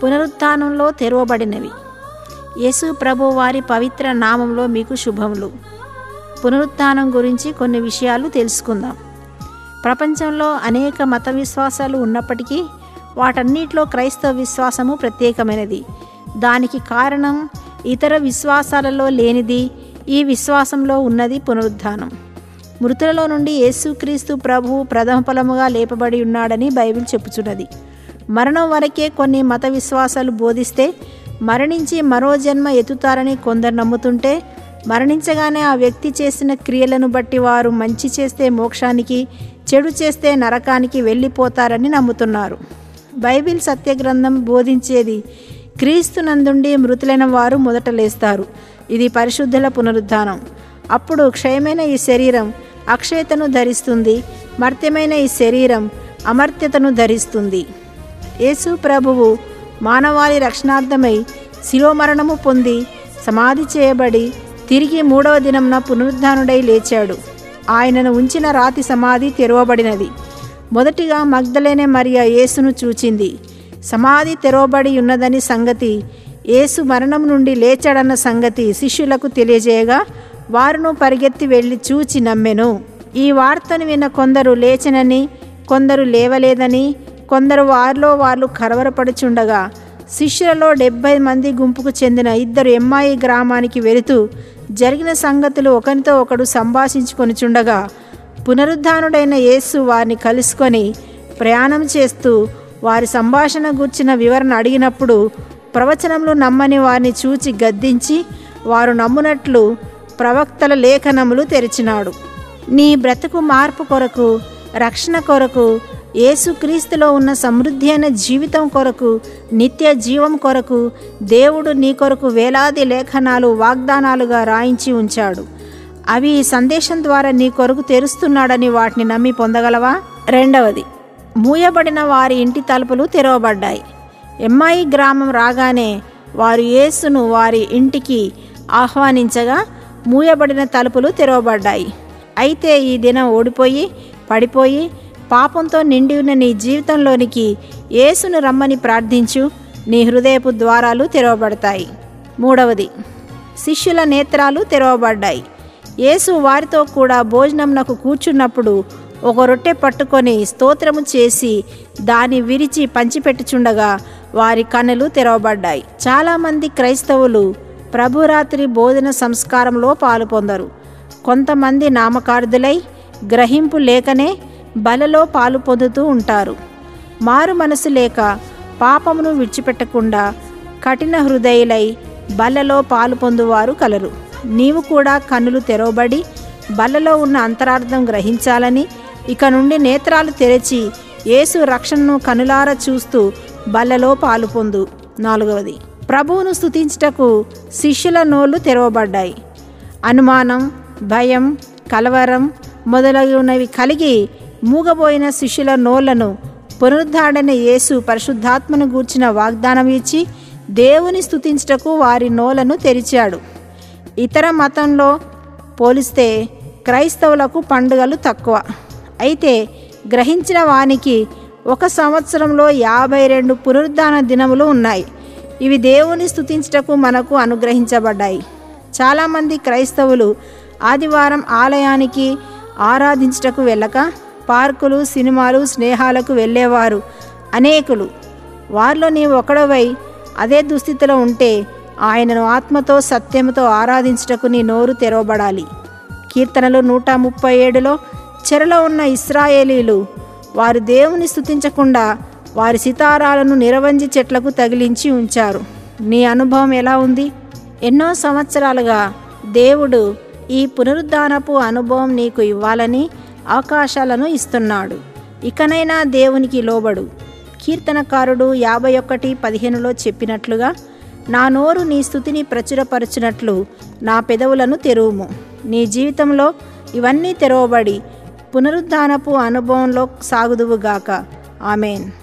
పునరుత్థానంలో తెరవబడినవి యేసు ప్రభు వారి పవిత్ర నామంలో మీకు శుభములు పునరుత్థానం గురించి కొన్ని విషయాలు తెలుసుకుందాం ప్రపంచంలో అనేక మత విశ్వాసాలు ఉన్నప్పటికీ వాటన్నిటిలో క్రైస్తవ విశ్వాసము ప్రత్యేకమైనది దానికి కారణం ఇతర విశ్వాసాలలో లేనిది ఈ విశ్వాసంలో ఉన్నది పునరుద్ధానం మృతులలో నుండి యేసుక్రీస్తు ప్రభువు ప్రథమ ఫలముగా లేపబడి ఉన్నాడని బైబిల్ చెప్పుచున్నది మరణం వరకే కొన్ని మత విశ్వాసాలు బోధిస్తే మరణించి మరో జన్మ ఎత్తుతారని కొందరు నమ్ముతుంటే మరణించగానే ఆ వ్యక్తి చేసిన క్రియలను బట్టి వారు మంచి చేస్తే మోక్షానికి చెడు చేస్తే నరకానికి వెళ్ళిపోతారని నమ్ముతున్నారు బైబిల్ సత్యగ్రంథం బోధించేది క్రీస్తునందుండి మృతులైన వారు మొదట లేస్తారు ఇది పరిశుద్ధుల పునరుద్ధానం అప్పుడు క్షయమైన ఈ శరీరం అక్షయతను ధరిస్తుంది మర్త్యమైన ఈ శరీరం అమర్త్యతను ధరిస్తుంది యేసు ప్రభువు మానవాళి రక్షణార్థమై శిలోమరణము పొంది సమాధి చేయబడి తిరిగి మూడవ దినంన పునరుద్ధానుడై లేచాడు ఆయనను ఉంచిన రాతి సమాధి తెరవబడినది మొదటిగా మగ్ధలేనే మరియా యేసును చూచింది సమాధి తెరవబడి ఉన్నదని సంగతి యేసు మరణం నుండి లేచాడన్న సంగతి శిష్యులకు తెలియజేయగా వారును పరిగెత్తి వెళ్ళి చూచి నమ్మెను ఈ వార్తను విన్న కొందరు లేచనని కొందరు లేవలేదని కొందరు వారిలో వాళ్ళు కలవరపడుచుండగా శిష్యులలో డెబ్బై మంది గుంపుకు చెందిన ఇద్దరు ఎమ్మాయి గ్రామానికి వెళుతూ జరిగిన సంగతులు ఒకరితో ఒకడు సంభాషించుకొనిచుండగా పునరుద్ధానుడైన యేసు వారిని కలుసుకొని ప్రయాణం చేస్తూ వారి సంభాషణ గూర్చిన వివరణ అడిగినప్పుడు ప్రవచనములు నమ్మని వారిని చూచి గద్దించి వారు నమ్మునట్లు ప్రవక్తల లేఖనములు తెరిచినాడు నీ బ్రతుకు మార్పు కొరకు రక్షణ కొరకు యేసుక్రీస్తులో ఉన్న సమృద్ధి అయిన జీవితం కొరకు నిత్య జీవం కొరకు దేవుడు నీ కొరకు వేలాది లేఖనాలు వాగ్దానాలుగా రాయించి ఉంచాడు అవి ఈ సందేశం ద్వారా నీ కొరకు తెరుస్తున్నాడని వాటిని నమ్మి పొందగలవా రెండవది మూయబడిన వారి ఇంటి తలుపులు తెరవబడ్డాయి ఎమ్మాయి గ్రామం రాగానే వారు యేసును వారి ఇంటికి ఆహ్వానించగా మూయబడిన తలుపులు తెరవబడ్డాయి అయితే ఈ దినం ఓడిపోయి పడిపోయి పాపంతో నిండి ఉన్న నీ జీవితంలోనికి యేసును రమ్మని ప్రార్థించు నీ హృదయపు ద్వారాలు తెరవబడతాయి మూడవది శిష్యుల నేత్రాలు తెరవబడ్డాయి యేసు వారితో కూడా భోజనంనకు కూర్చున్నప్పుడు ఒక రొట్టె పట్టుకొని స్తోత్రము చేసి దాని విరిచి పంచిపెట్టుచుండగా వారి కన్నులు తెరవబడ్డాయి చాలామంది క్రైస్తవులు ప్రభురాత్రి భోజన సంస్కారంలో పాలు పొందరు కొంతమంది నామకార్థులై గ్రహింపు లేకనే బలలో పాలు పొందుతూ ఉంటారు మారు మనసు లేక పాపమును విడిచిపెట్టకుండా కఠిన హృదయులై బల్లలో పాలు పొందువారు కలరు నీవు కూడా కన్నులు తెరవబడి బల్లలో ఉన్న అంతరార్థం గ్రహించాలని ఇక నుండి నేత్రాలు తెరచి యేసు రక్షణను కనులార చూస్తూ బల్లలో పాలు పొందు నాలుగవది ప్రభువును స్తుతించుటకు శిష్యుల నోళ్ళు తెరవబడ్డాయి అనుమానం భయం కలవరం మొదలగునవి కలిగి మూగబోయిన శిష్యుల నోళ్లను పునరుద్ధాడన యేసు పరిశుద్ధాత్మను గూర్చిన వాగ్దానం ఇచ్చి దేవుని స్తుతించుటకు వారి నోలను తెరిచాడు ఇతర మతంలో పోలిస్తే క్రైస్తవులకు పండుగలు తక్కువ అయితే గ్రహించిన వానికి ఒక సంవత్సరంలో యాభై రెండు పునరుద్ధాన దినములు ఉన్నాయి ఇవి దేవుని స్తుతించుటకు మనకు అనుగ్రహించబడ్డాయి చాలామంది క్రైస్తవులు ఆదివారం ఆలయానికి ఆరాధించుటకు వెళ్ళక పార్కులు సినిమాలు స్నేహాలకు వెళ్ళేవారు అనేకులు వారిలో నీవు ఒకడవై అదే దుస్థితిలో ఉంటే ఆయనను ఆత్మతో సత్యముతో ఆరాధించుటకు నీ నోరు తెరవబడాలి కీర్తనలు నూట ముప్పై ఏడులో చెరలో ఉన్న ఇస్రాయేలీలు వారు దేవుని స్తుతించకుండా వారి సితారాలను నిరవంజి చెట్లకు తగిలించి ఉంచారు నీ అనుభవం ఎలా ఉంది ఎన్నో సంవత్సరాలుగా దేవుడు ఈ పునరుద్ధానపు అనుభవం నీకు ఇవ్వాలని అవకాశాలను ఇస్తున్నాడు ఇకనైనా దేవునికి లోబడు కీర్తనకారుడు యాభై ఒకటి పదిహేనులో చెప్పినట్లుగా నా నోరు నీ స్థుతిని ప్రచురపరచునట్లు నా పెదవులను తెరువుము నీ జీవితంలో ఇవన్నీ తెరవబడి పునరుద్ధానపు అనుభవంలో సాగుదువుగాక ఆమెన్